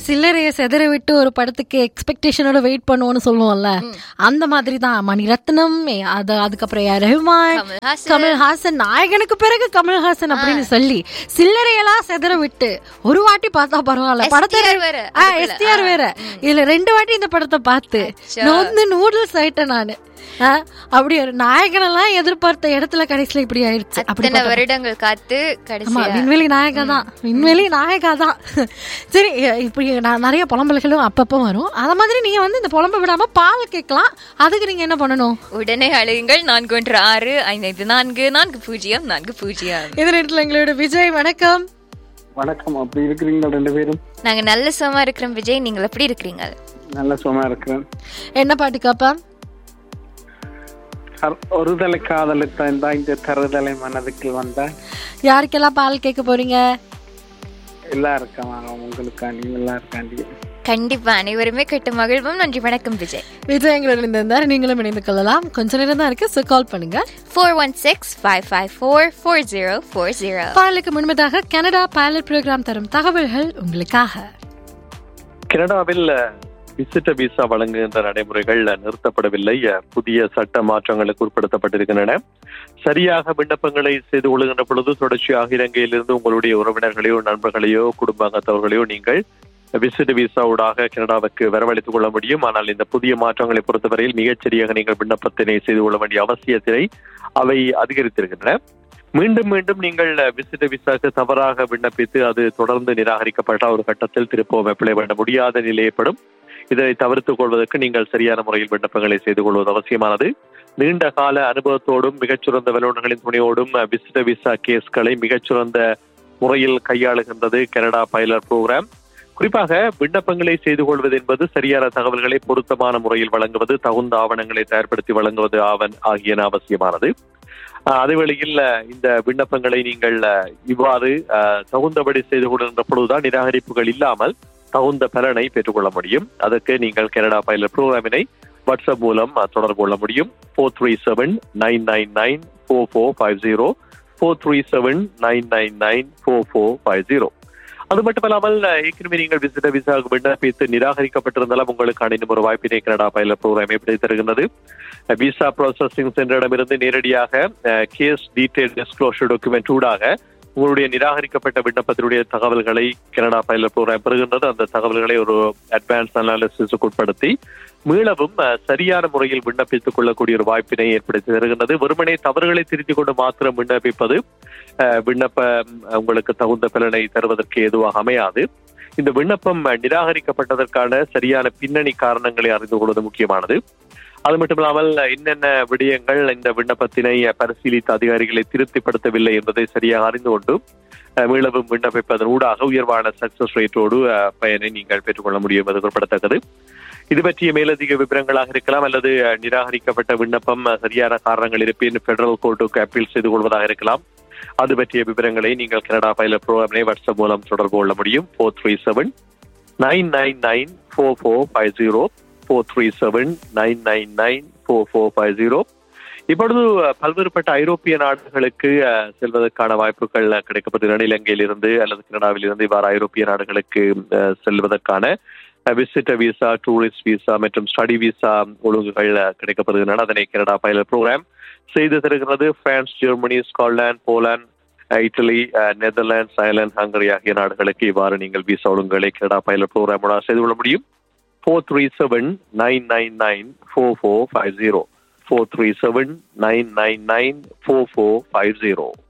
சில்லறைய செதற விட்டு ஒரு படத்துக்கு எக்ஸ்பெக்டேஷனோட வெயிட் பண்ணுவோம்னு சொல்லுவோம்ல அந்த மாதிரி தான் மணிரத்னம் ஏ, அது அதுக்கப்புறம் ஏ ரஹ்மான் கமல்ஹாசன். கமல்ஹாசன் நாயகனுக்கு பிறகு கமல்ஹாசன் அப்படின்னு சொல்லி சில்லறையெல்லாம் செதற விட்டு ஒரு வாட்டி பார்த்தா பரவாயில்ல படத்தை STR வேற, ஆ, அதுக்குள்ள. STR வேற இதுல ரெண்டு வாட்டி இந்த படத்தை பார்த்து நான் வந்து நூடுல்ஸ் ஆயிட்டேன் நானு ஆ, அப்படி ஒரு நாயகனெல்லாம் எதிர்பார்த்த இடத்துல கடைசியில இப்படி ஆயிடுச்சு அப்படி இத்தனை வருடங்கள் காத்து ஆமா கடைசியா விண்வெளி நாயகா தான் விண்வெளி நாயகா தான் சரி இப்படி நான் நிறைய புலம்பல்களும் அப்பப்போ வரும் அத மாதிரி நீங்க வந்து இந்த புலம்ப விடாம பால் கேட்கலாம் அதுக்கு நீங்க என்ன பண்ணணும் உடனே அழையுங்கள் நான்கு ஒன்று ஆறு ஐந்து ஐந்து நான்கு நான்கு பூஜ்ஜியம் நான்கு பூஜ்ஜியம் இந்த நேரத்துல எங்களோட விஜய் வணக்கம் வணக்கம் அப்படி இருக்கிறீங்களா ரெண்டு பேரும் நாங்க நல்ல சுகமா இருக்கிறோம் விஜய் நீங்கள் எப்படி இருக்கிறீங்க நல்ல சுகமா இருக்கிறேன் என்ன பாட்டு காப்பா அர்- ஒருதலை காதலுக்கு தான் இந்த தருதலை மனதுக்கு வந்தா யாருக்கெல்லாம் பால் கேட்க போறீங்க எல்லாருக்கும் உங்களுக்காண்டி எல்லாருக்காண்டி கண்டிப்பா அனைவருமே கெட்டு மகிழ்வும் நன்றி வணக்கம் விஜய் விஜய் எங்களோட இருந்தார் நீங்களும் இணைந்து கொள்ளலாம் கொஞ்ச நேரம் தான் இருக்கு ஸோ கால் பண்ணுங்க four one six five five four four zero four zero பாலுக்கு முன்பதாக கனடா பைலட் ப்ரோக்ராம் தரும் தகவல்கள் உங்களுக்காக கனடாவில் விசிட்ட விசா வழங்குகின்ற நடைமுறைகள் நிறுத்தப்படவில்லை புதிய சட்ட மாற்றங்களுக்கு உட்படுத்தப்பட்டிருக்கின்றன சரியாக விண்ணப்பங்களை செய்து கொள்கின்ற பொழுது தொடர்ச்சியாக இலங்கையிலிருந்து உங்களுடைய உறவினர்களையோ நண்பர்களையோ குடும்ப அங்கத்தவர்களையோ நீங்கள் விசிட் விசாவுடாக கனடாவுக்கு வரவழைத்துக் கொள்ள முடியும் ஆனால் இந்த புதிய மாற்றங்களை பொறுத்தவரையில் மிகச்சரியாக நீங்கள் விண்ணப்பத்தினை செய்து கொள்ள வேண்டிய அவசியத்தினை அவை அதிகரித்திருக்கின்றன மீண்டும் மீண்டும் நீங்கள் விசிட் விசாக்கு தவறாக விண்ணப்பித்து அது தொடர்ந்து நிராகரிக்கப்பட்ட ஒரு கட்டத்தில் திருப்பவும் அப்ளை பண்ண முடியாத நிலை ஏற்படும் இதை தவிர்த்துக் கொள்வதற்கு நீங்கள் சரியான முறையில் விண்ணப்பங்களை செய்து கொள்வது அவசியமானது நீண்ட கால அனுபவத்தோடும் மிகச்சிறந்த வல்லுநர்களின் துணையோடும் விசிட்ட விசா கேஸ்களை மிகச்சிறந்த முறையில் கையாளுகின்றது கனடா பைலட் புரோகிராம் குறிப்பாக விண்ணப்பங்களை செய்து கொள்வது என்பது சரியான தகவல்களை பொருத்தமான முறையில் வழங்குவது தகுந்த ஆவணங்களை தயார்படுத்தி வழங்குவது ஆவன் ஆகியன அவசியமானது ஆஹ் அதே வேளையில் அஹ், இந்த விண்ணப்பங்களை நீங்கள் அஹ், இவ்வாறு அஹ், தகுந்தபடி செய்து கொள்கின்ற பொழுதுதான் நிராகரிப்புகள் இல்லாமல் தகுந்த பலனை பெற்றுக்கொள்ள முடியும் அதற்கு நீங்கள் கனடா பைலட் ப்ரோக்ராமினை வாட்ஸ்அப் மூலம் அஹ், தொடர்பு கொள்ள முடியும் four three seven nine nine nine four four five zero four three seven nine nine nine four four five zero அது மட்டுமல்லாமல் அஹ், ஏற்கனவே நீங்கள் விசிட்ட விசாவுக்கு விண்ணப்பித்து நிராகரிக்கப்பட்டிருந்தாலும் உங்களுக்கு இன்னும் ஒரு வாய்ப்பினை கனடா பைலட் ப்ரோக்ராம் எப்படி தருகின்றது விசா ப்ராசஸிங் சென்டரிடமிருந்து நேரடியாக கேஸ் டீடைல் டிஸ்க்ளோஷர் டாக்குமெண்ட் ஊடாக உங்களுடைய நிராகரிக்கப்பட்ட விண்ணப்பத்தினுடைய தகவல்களை கனடா பைலட் ப்ரோக்ராம் பெறுகின்றது அந்த தகவல்களை ஒரு அட்வான்ஸ் அனாலிசிஸுக்கு உட்படுத்தி மீளவும் அஹ், சரியான முறையில் விண்ணப்பித்துக் கொள்ளக்கூடிய ஒரு வாய்ப்பினை ஏற்படுத்தி தருகின்றது வெறுமனே தவறுகளை திருத்திக் கொண்டு மாத்திரம் விண்ணப்பிப்பது அஹ், விண்ணப்பம் உங்களுக்கு தகுந்த பலனை தருவதற்கு எதுவாக அமையாது இந்த விண்ணப்பம் அஹ், நிராகரிக்கப்பட்டதற்கான சரியான பின்னணி காரணங்களை அறிந்து கொள்வது முக்கியமானது அது மட்டுமில்லாமல் என்னென்ன விடயங்கள் இந்த விண்ணப்பத்தினை பரிசீலித்த அதிகாரிகளை திருப்திப்படுத்தவில்லை என்பதை சரியாக அறிந்து கொண்டு அஹ், மீளவும் விண்ணப்பிப்பதன் ஊடாக உயர்வான சக்சஸ் ரேட்டோடு அஹ், பயனை நீங்கள் பெற்றுக்கொள்ள முடியும் என்பது குறிப்பிடத்தக்கது இது பற்றிய மேலதிக விவரங்களாக இருக்கலாம் அல்லது அஹ், நிராகரிக்கப்பட்ட விண்ணப்பம் அஹ், சரியான காரணங்கள் இருப்பின் பெடரல் கோர்ட்டுக்கு அப்பீல் செய்து கொள்வதாக இருக்கலாம் அது பற்றிய விவரங்களை நீங்கள் கனடா பைலட் ப்ரோக்ராமினை வாட்ஸ்அப் மூலம் தொடர்பு கொள்ள முடியும் four three seven nine nine nine four four five zero four three seven nine nine nine four four five zero இப்பொழுது அஹ், பல்வேறுபட்ட ஐரோப்பிய நாடுகளுக்கு அஹ், செல்வதற்கான வாய்ப்புகள் அஹ், கிடைக்கப்படுகின்றன இலங்கையிலிருந்து அல்லது கனடாவில் இருந்து இவ்வாறு ஐரோப்பிய நாடுகளுக்கு அஹ், செல்வதற்கான விசிட்டர் விசா டூரிஸ்ட் விசா மற்றும் ஸ்டடி விசா ஒழுங்குகள் அஹ், கிடைக்கப்படுகின்றன அதனை கனடா பைலட் ப்ரோக்ராம் செய்து தருகிறது பிரான்ஸ் ஜெர்மனி ஸ்காட்லாந்து போலாந்து அஹ், இட்டலி அஹ், நெதர்லாந்து அயர்லாந்து ஹங்கரி ஆகிய நாடுகளுக்கு இவ்வாறு நீங்கள் விசா ஒழுங்குகளை கனடா பைலட் ப்ரோக்ராமோட செய்து கொள்ள முடியும் four three seven nine nine nine four four five zero four three seven nine nine nine four four five zero